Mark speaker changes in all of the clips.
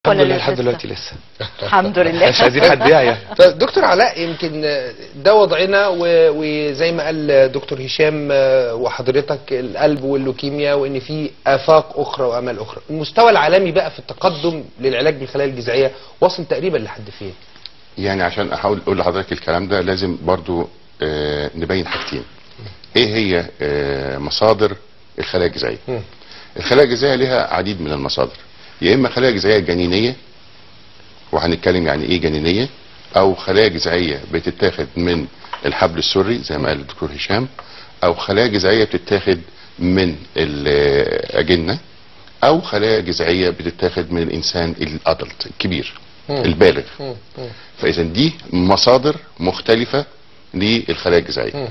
Speaker 1: الحمد
Speaker 2: ولا
Speaker 1: لله لحد
Speaker 2: لسه؟
Speaker 1: دلوقتي لسه
Speaker 2: الحمد لله
Speaker 1: مش عايزين حد يعيا
Speaker 3: فدكتور علاء يمكن ده وضعنا و- وزي ما قال دكتور هشام آه، وحضرتك القلب واللوكيميا وان في افاق اخرى وامال اخرى المستوى العالمي بقى في التقدم للعلاج بالخلايا الجذعيه واصل تقريبا لحد فين
Speaker 4: يعني عشان احاول اقول لحضرتك الكلام ده لازم برضو آه نبين حاجتين ايه هي آه مصادر الخلايا الجذعيه
Speaker 3: مم.
Speaker 4: الخلايا الجذعيه لها عديد من المصادر يا اما خلايا جذعيه جنينيه وهنتكلم يعني ايه جنينيه او خلايا جذعيه بتتاخد من الحبل السري زي ما قال الدكتور هشام او خلايا جذعيه بتتاخد من الاجنه او خلايا جذعيه بتتاخد من الانسان الادلت الكبير
Speaker 3: مم.
Speaker 4: البالغ
Speaker 3: مم. مم.
Speaker 4: فاذا دي مصادر مختلفه للخلايا الجذعيه
Speaker 3: مم.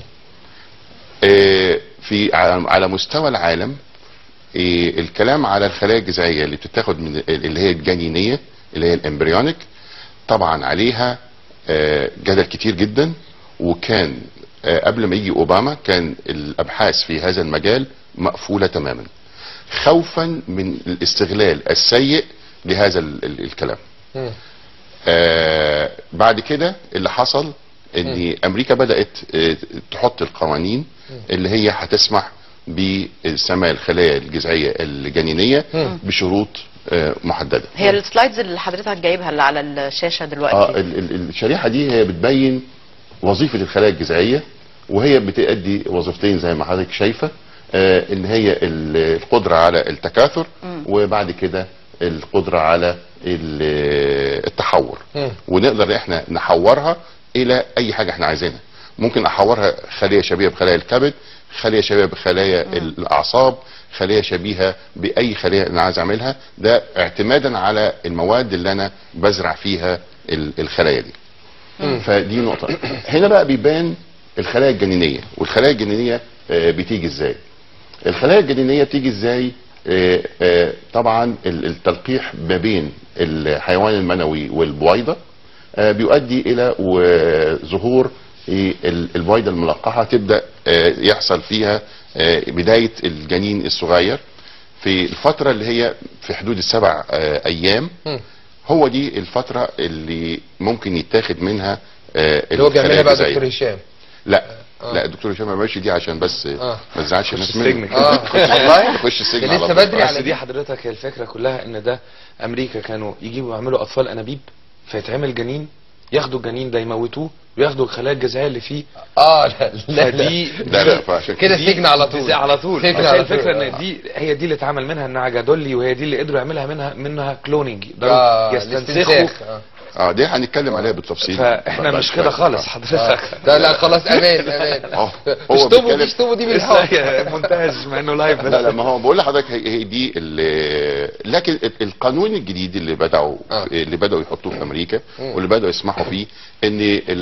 Speaker 4: آه، في على على مستوى العالم آه، الكلام على الخلايا الجذعيه اللي بتتاخد من اللي هي الجنينيه اللي هي الامبريونيك طبعا عليها آه، جدل كتير جدا وكان آه، قبل ما يجي اوباما كان الابحاث في هذا المجال مقفوله تماما خوفا من الاستغلال السيء لهذا ال- ال- الكلام
Speaker 3: مم.
Speaker 4: آه بعد كده اللي حصل ان امريكا بدات آه، تحط القوانين اللي هي هتسمح باستعمال الخلايا الجذعيه الجنينيه
Speaker 3: مم.
Speaker 4: بشروط آه، محدده
Speaker 2: هي السلايدز اللي حضرتك جايبها اللي على الشاشه دلوقتي
Speaker 4: اه ال- ال- الشريحه دي هي بتبين وظيفه الخلايا الجذعيه وهي بتأدي وظيفتين زي ما حضرتك شايفه آه ان هي ال- القدره على التكاثر وبعد كده القدره على ال- التحور
Speaker 3: مم.
Speaker 4: ونقدر احنا نحورها الى اي حاجه احنا عايزينها ممكن احورها خليه شبيهه بخلايا الكبد خليه شبيهه بخلايا الاعصاب خليه شبيهه باي خليه انا عايز اعملها ده اعتمادا على المواد اللي انا بزرع فيها ال- الخلايا دي فدي نقطه هنا بقى بيبان الخلايا الجنينيه والخلايا الجنينيه آه، بتيجي ازاي الخلايا الجنينيه بتيجي ازاي آه، آه، طبعا ال- التلقيح ما بين الحيوان المنوي والبويضه آه، بيؤدي الى و- ظهور إيه، ال- البويضه الملقحه تبدا آه، يحصل فيها آه، بدايه الجنين الصغير في الفتره اللي هي في حدود السبع آه، ايام
Speaker 3: مم.
Speaker 4: هو دي الفتره اللي ممكن يتاخد منها آه،
Speaker 3: اللي هو
Speaker 4: الخلايا
Speaker 3: بيعملها بقى
Speaker 4: الجذعية.
Speaker 3: دكتور هشام
Speaker 4: لا لا الدكتور هشام ما بيعملش دي عشان بس
Speaker 3: آه.
Speaker 4: ما تزعلش
Speaker 1: خش
Speaker 4: الناس
Speaker 1: السجن
Speaker 4: منه
Speaker 1: كده.
Speaker 3: اه والله
Speaker 4: يخش السجن
Speaker 3: ده
Speaker 4: على
Speaker 3: لسه
Speaker 4: طول.
Speaker 3: بدري
Speaker 1: بس
Speaker 3: على
Speaker 1: دي حضرتك هي الفكره كلها ان ده امريكا كانوا يجيبوا يعملوا اطفال انابيب فيتعمل جنين ياخدوا الجنين ده يموتوه وياخدوا الخلايا الجذعيه اللي فيه
Speaker 3: اه لا لا, لا.
Speaker 1: فدي
Speaker 4: لا لا فعشان
Speaker 3: كده
Speaker 1: دي-
Speaker 3: سجن على طول
Speaker 1: دي على طول
Speaker 3: سجن
Speaker 1: بس
Speaker 3: على
Speaker 1: هي الفكره
Speaker 3: طول.
Speaker 1: ان دي هي دي اللي اتعمل منها النعجه دولي وهي دي اللي قدروا يعملها منها منها كلونينج
Speaker 3: آه،
Speaker 1: يقدروا يستنسخوا
Speaker 3: الاستنساخ. آه.
Speaker 4: اه دي هنتكلم عليها بالتفصيل
Speaker 1: فاحنا
Speaker 4: بعد
Speaker 1: مش
Speaker 4: شوية.
Speaker 1: كده خالص
Speaker 4: آه.
Speaker 1: حضرتك
Speaker 3: لا لا خلاص امان امان
Speaker 4: اه هو
Speaker 3: اشطبوا
Speaker 4: بيتكلم-
Speaker 3: دي اشطبوا دي
Speaker 1: لسه
Speaker 3: بالحق
Speaker 1: هي منتهج مع انه لايف بس
Speaker 4: لا لا ما هو بقول لحضرتك هي هي دي ال- لكن ال- القانون الجديد اللي بداوا
Speaker 3: آه.
Speaker 4: اللي بداوا يحطوه في امريكا واللي بداوا يسمحوا فيه ان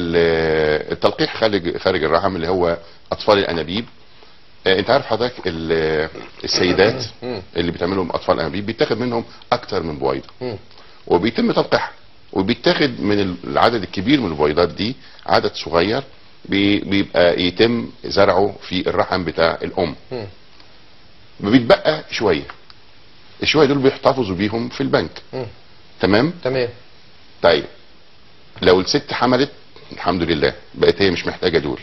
Speaker 4: ال- التلقيح خارج خارج الرحم اللي هو اطفال الانابيب آه، انت عارف حضرتك ال- السيدات اللي بتعملهم اطفال انابيب بيتاخد منهم اكتر من بويضه
Speaker 3: مم.
Speaker 4: وبيتم تلقيحها وبيتاخد من العدد الكبير من البويضات دي عدد صغير بي- بيبقى يتم زرعه في الرحم بتاع الام
Speaker 3: مم.
Speaker 4: بيتبقى شويه الشويه دول بيحتفظوا بيهم في البنك
Speaker 3: مم.
Speaker 4: تمام
Speaker 3: تمام
Speaker 4: طيب لو الست حملت الحمد لله بقت هي مش محتاجه دول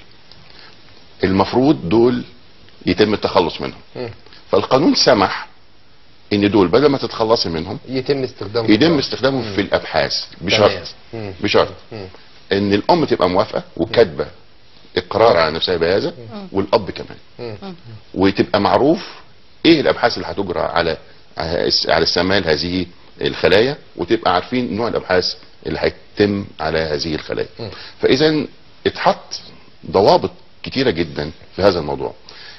Speaker 4: المفروض دول يتم التخلص منهم
Speaker 3: مم.
Speaker 4: فالقانون سمح ان دول بدل ما تتخلصي منهم
Speaker 3: يتم استخدامه
Speaker 4: يتم استخدامهم في الابحاث بشرط
Speaker 3: مم.
Speaker 4: بشرط
Speaker 3: مم.
Speaker 4: ان الام تبقى موافقه وكاتبه اقرار على نفسها بهذا والاب كمان
Speaker 3: مم.
Speaker 4: وتبقى معروف ايه الابحاث اللي هتجرى على على استعمال هذه الخلايا وتبقى عارفين نوع الابحاث اللي هيتم على هذه الخلايا فاذا اتحط ضوابط كتيره جدا في هذا الموضوع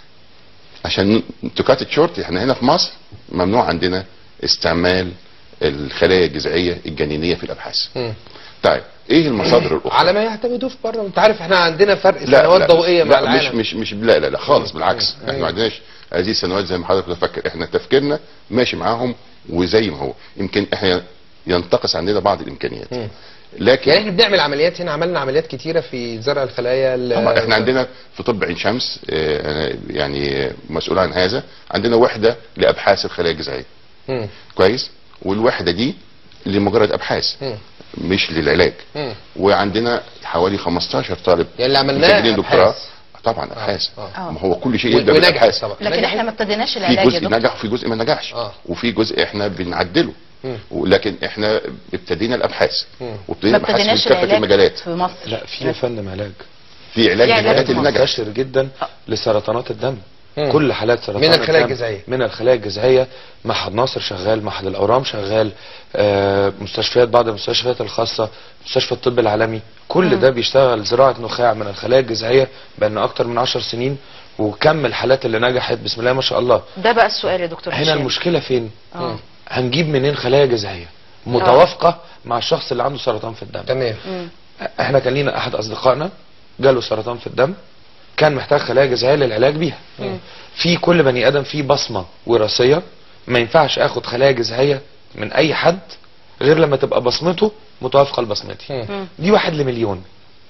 Speaker 4: عشان تكات شورت احنا هنا في مصر ممنوع عندنا استعمال الخلايا الجذعيه الجنينيه في الابحاث
Speaker 3: مم.
Speaker 4: طيب ايه المصادر الاخرى
Speaker 3: على ما يعتمدوا في بره انت عارف احنا عندنا فرق سنوات ضوئيه مع
Speaker 4: لا مش
Speaker 3: العالم
Speaker 4: مش مش لا لا لا خالص بالعكس
Speaker 3: مم.
Speaker 4: احنا ما عندناش هذه السنوات زي ما حضرتك بتفكر احنا تفكيرنا ماشي معاهم وزي ما هو يمكن احنا ينتقص عندنا بعض الامكانيات
Speaker 3: مم.
Speaker 4: لكن
Speaker 3: يعني احنا بنعمل عمليات هنا عملنا عمليات كتيره في زرع الخلايا ال-
Speaker 4: طبعا احنا عندنا في طب عين شمس اه، انا يعني مسؤول عن هذا عندنا وحده لابحاث الخلايا الجذعيه
Speaker 3: مم.
Speaker 4: كويس والوحده دي لمجرد ابحاث
Speaker 3: مم.
Speaker 4: مش للعلاج
Speaker 3: مم.
Speaker 4: وعندنا حوالي 15 طالب
Speaker 3: يعني اللي عملناه
Speaker 4: مسجلين دكتوراه
Speaker 3: أبحاث.
Speaker 4: طبعا ابحاث
Speaker 3: آه.
Speaker 4: ما هو كل شيء
Speaker 3: و-
Speaker 4: يبدا
Speaker 3: ونجحت
Speaker 4: بالابحاث
Speaker 3: طبعا
Speaker 2: لكن
Speaker 3: نجحت؟
Speaker 2: احنا ما ابتديناش
Speaker 4: في
Speaker 2: العلاج يا
Speaker 4: جزء
Speaker 2: دكتور
Speaker 4: نجح وفي جزء ما نجحش
Speaker 3: آه.
Speaker 4: وفي جزء احنا بنعدله
Speaker 3: مم.
Speaker 4: ولكن احنا ابتدينا الابحاث
Speaker 3: مم.
Speaker 4: وابتدينا
Speaker 2: ما
Speaker 4: الابحاث
Speaker 2: ابتديناش
Speaker 4: في كافه
Speaker 2: العلاج
Speaker 4: المجالات
Speaker 2: في مصر
Speaker 1: لا في يا فندم علاج
Speaker 4: في علاج
Speaker 2: في علاج
Speaker 4: للحاجات اللي نجحت
Speaker 1: منتشر جدا لسرطانات الدم
Speaker 3: مم.
Speaker 1: كل حالات سرطان
Speaker 3: من الخلايا
Speaker 1: الدم
Speaker 3: الجذعية.
Speaker 1: من الخلايا الجذعيه معهد ناصر شغال معهد الاورام شغال آه، مستشفيات بعض المستشفيات الخاصه مستشفى الطب العالمي كل ده بيشتغل زراعه نخاع من الخلايا الجذعيه بقالنا اكتر من 10 سنين وكم الحالات اللي نجحت بسم الله ما شاء الله
Speaker 2: ده بقى السؤال يا دكتور
Speaker 1: هنا
Speaker 2: هشام.
Speaker 1: المشكله فين
Speaker 2: اه
Speaker 1: هنجيب منين خلايا جذعيه متوافقه مع الشخص اللي عنده سرطان في الدم
Speaker 3: تمام
Speaker 2: مم.
Speaker 1: احنا كان لينا احد اصدقائنا جاله سرطان في الدم كان محتاج خلايا جذعيه للعلاج بيها في كل بني ادم فيه بصمه وراثيه ما ينفعش اخد خلايا جذعيه من اي حد غير لما تبقى بصمته متوافقه لبصمتي
Speaker 3: مم.
Speaker 1: دي واحد لمليون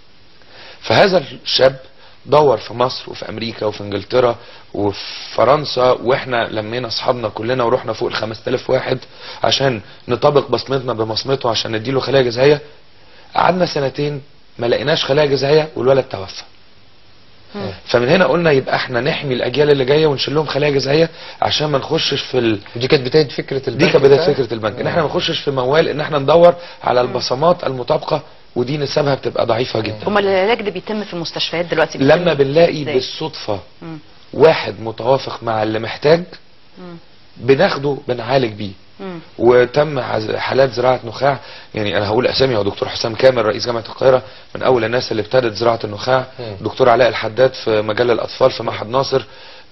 Speaker 1: فهذا الشاب دور في مصر وفي امريكا وفي انجلترا وفي فرنسا واحنا لمينا اصحابنا كلنا ورحنا فوق ال 5000 واحد عشان نطابق بصمتنا ببصمته عشان نديله خلايا جذعيه قعدنا سنتين ما لقيناش خلايا جذعيه والولد توفى فمن هنا قلنا يبقى احنا نحمي الاجيال اللي جايه ونشيل لهم خلايا جذعيه عشان ما نخشش في ال...
Speaker 3: ودي كانت بدايه فكره البنك
Speaker 1: دي كانت بدايه
Speaker 3: بتاعك؟
Speaker 1: فكره البنك ان احنا ما نخشش في موال ان احنا ندور على البصمات المطابقه ودي نسبها بتبقى ضعيفه جدا
Speaker 2: هما العلاج اللي بيتم في المستشفيات دلوقتي بيتم
Speaker 1: لما بنلاقي
Speaker 2: إزاي؟
Speaker 1: بالصدفه
Speaker 2: مم.
Speaker 1: واحد متوافق مع اللي محتاج
Speaker 2: مم.
Speaker 1: بناخده بنعالج بيه
Speaker 2: مم.
Speaker 1: وتم عز- حالات زراعه نخاع يعني انا هقول اسامي هو دكتور حسام كامل رئيس جامعه القاهره من اول الناس اللي ابتدت زراعه النخاع
Speaker 3: مم.
Speaker 1: دكتور علاء الحداد في مجال الاطفال في معهد ناصر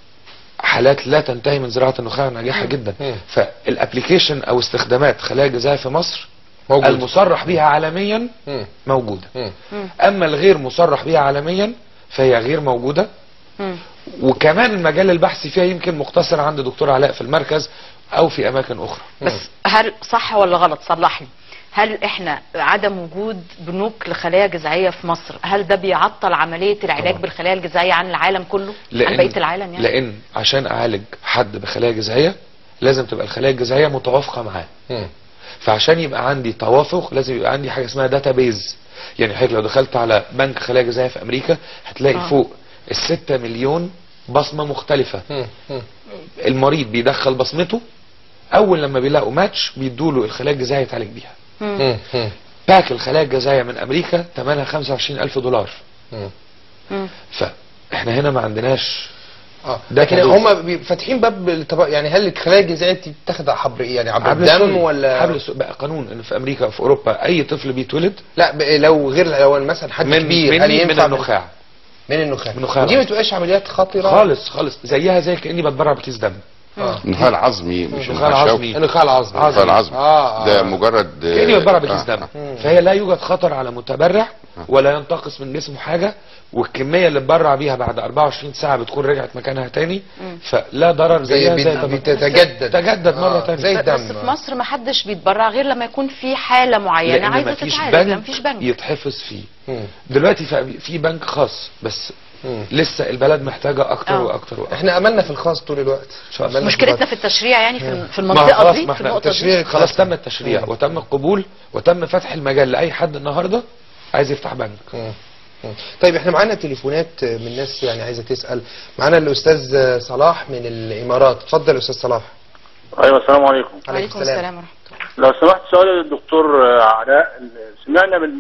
Speaker 1: حالات لا تنتهي من زراعه النخاع ناجحه جدا
Speaker 3: مم.
Speaker 1: فالابليكيشن او استخدامات خلايا جذعيه في مصر
Speaker 3: موجود.
Speaker 1: المصرح بها عالميا
Speaker 3: مم.
Speaker 1: موجوده
Speaker 3: مم.
Speaker 1: اما الغير مصرح بها عالميا فهي غير موجوده
Speaker 2: مم.
Speaker 1: وكمان المجال البحثي فيها يمكن مقتصر عند دكتور علاء في المركز او في اماكن اخرى
Speaker 2: بس هل صح ولا غلط صلح لي هل احنا عدم وجود بنوك لخلايا جذعيه في مصر هل ده بيعطل عمليه العلاج
Speaker 1: طبعا.
Speaker 2: بالخلايا الجذعيه عن العالم كله عن بقيه العالم يعني
Speaker 1: لان عشان اعالج حد بخلايا جذعيه لازم تبقى الخلايا الجذعيه متوافقه معاه
Speaker 3: مم.
Speaker 1: فعشان يبقى عندي توافق لازم يبقى عندي حاجه اسمها داتابيز يعني حضرتك لو دخلت على بنك خلايا جذعيه في امريكا هتلاقي
Speaker 2: آه.
Speaker 1: فوق الستة مليون بصمه مختلفه
Speaker 3: مم. مم.
Speaker 1: المريض بيدخل بصمته اول لما بيلاقوا ماتش بيدوا له الخلايا الجذعيه يتعالج بيها
Speaker 3: مم. مم.
Speaker 1: باك الخلايا الجذعيه من امريكا ثمنها 25 الف دولار
Speaker 3: مم.
Speaker 2: مم.
Speaker 1: فاحنا هنا ما عندناش
Speaker 3: اه
Speaker 1: ده
Speaker 3: لكن
Speaker 1: كان
Speaker 3: هم بي- فاتحين باب الطبق يعني هل الخلايا الجذعيه دي بتاخد عبر ايه يعني عبر الدم
Speaker 1: السوري.
Speaker 3: ولا
Speaker 1: حبل السوري. بقى قانون ان في امريكا وفي اوروبا اي طفل بيتولد
Speaker 3: لا ب- لو غير لو مثلا حد
Speaker 1: من
Speaker 3: كبير هل
Speaker 1: مني من
Speaker 3: ينفع
Speaker 1: النخاع
Speaker 3: من النخاع
Speaker 1: من النخاع.
Speaker 3: ودي ما تبقاش عمليات خطره
Speaker 1: خالص خالص زيها زي كاني بتبرع بكيس دم
Speaker 3: اه
Speaker 4: النخاع العظمي مش
Speaker 1: النخاع
Speaker 4: النخاع
Speaker 1: العظمي.
Speaker 4: الشوكي
Speaker 3: النخاع العظمي
Speaker 4: النخاع العظمي
Speaker 3: اه
Speaker 4: ده
Speaker 3: آه.
Speaker 4: مجرد
Speaker 1: كاني بتبرع
Speaker 4: آه،
Speaker 1: بكيس دم
Speaker 3: مم.
Speaker 1: فهي لا يوجد خطر على متبرع ولا ينتقص من جسمه حاجه والكميه اللي اتبرع بيها بعد 24 ساعه بتكون رجعت مكانها تاني فلا ضرر
Speaker 3: زي
Speaker 1: زيها
Speaker 3: بي-
Speaker 1: زي طبعا.
Speaker 3: بتتجدد
Speaker 1: تجدد مره
Speaker 3: آه،
Speaker 1: تانية
Speaker 3: زي الدم
Speaker 2: بس في مصر ما حدش بيتبرع غير لما يكون في حاله معينه
Speaker 1: لان
Speaker 2: عايزه
Speaker 1: مفيش
Speaker 2: تتعالج لا
Speaker 1: بنك
Speaker 2: مفيش بنك
Speaker 1: يتحفظ فيه
Speaker 3: مم.
Speaker 1: دلوقتي في في بنك خاص بس
Speaker 3: مم.
Speaker 1: لسه البلد محتاجه اكتر
Speaker 2: آه.
Speaker 1: واكتر واكتر
Speaker 3: احنا املنا في الخاص طول الوقت
Speaker 1: شاء الله.
Speaker 3: أملنا
Speaker 2: مشكلتنا
Speaker 3: الخاص.
Speaker 2: في التشريع يعني في في
Speaker 1: ما
Speaker 2: المنطقه
Speaker 1: خلاص
Speaker 2: دي
Speaker 1: ما
Speaker 2: في
Speaker 1: احنا
Speaker 2: النقطه
Speaker 3: التشريع
Speaker 2: دي
Speaker 1: خلاص تم التشريع وتم القبول وتم فتح المجال لاي حد النهارده عايز يفتح بنك
Speaker 3: مم. مم. طيب احنا معانا تليفونات من ناس يعني عايزه تسال معانا الاستاذ صلاح من الامارات اتفضل يا استاذ صلاح
Speaker 5: ايوه السلام عليكم
Speaker 2: وعليكم السلام ورحمه الله
Speaker 5: لو سمحت سؤال الدكتور آه، علاء سمعنا من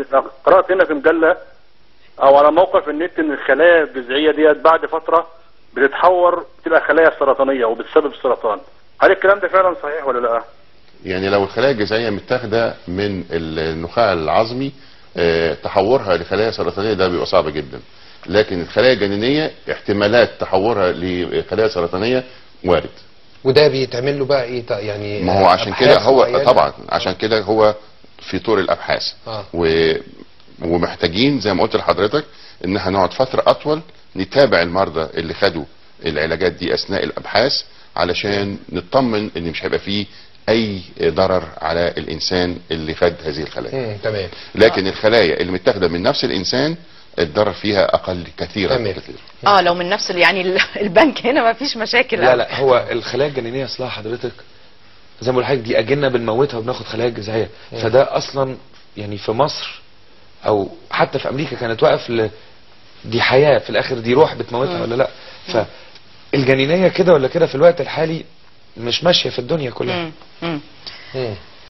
Speaker 5: قرات هنا في مجله او على موقع في النت ان الخلايا الجذعيه ديت بعد فتره بتتحور تبقى خلايا سرطانيه وبتسبب السرطان هل الكلام ده فعلا صحيح ولا لا؟
Speaker 4: يعني لو الخلايا الجذعيه متاخده من النخاع العظمي آه، تحورها لخلايا سرطانيه ده بيبقى صعب جدا لكن الخلايا الجنينيه احتمالات تحورها لخلايا سرطانيه وارد
Speaker 3: وده بيتعمل له بقى ايه طيب يعني
Speaker 4: ما هو عشان
Speaker 3: أبحاث
Speaker 4: كده هو
Speaker 3: معينة؟
Speaker 4: طبعا عشان كده هو في طور الابحاث
Speaker 3: آه.
Speaker 4: و ومحتاجين زي ما قلت لحضرتك ان احنا نقعد فتره اطول نتابع المرضى اللي خدوا العلاجات دي اثناء الابحاث علشان نطمن ان مش هيبقى فيه اي ضرر على الانسان اللي خد هذه الخلايا
Speaker 3: مم. تمام
Speaker 4: لكن الخلايا اللي متاخده من نفس الانسان الضرر فيها اقل كثيرا
Speaker 3: تمام.
Speaker 4: كثيرا
Speaker 2: اه لو من نفس ال- يعني ال- البنك هنا ما فيش مشاكل
Speaker 1: لا لا هو الخلايا الجنينيه اصلها حضرتك زي ما بقول لحضرتك دي اجنه بنموتها وبناخد خلايا جذعيه فده اصلا يعني في مصر او حتى في امريكا كانت واقف ل... دي حياه في الاخر دي روح بتموتها ولا لا فالجنينيه كده ولا كده في الوقت الحالي مش ماشيه في الدنيا كلها
Speaker 2: مم. مم.
Speaker 3: مم.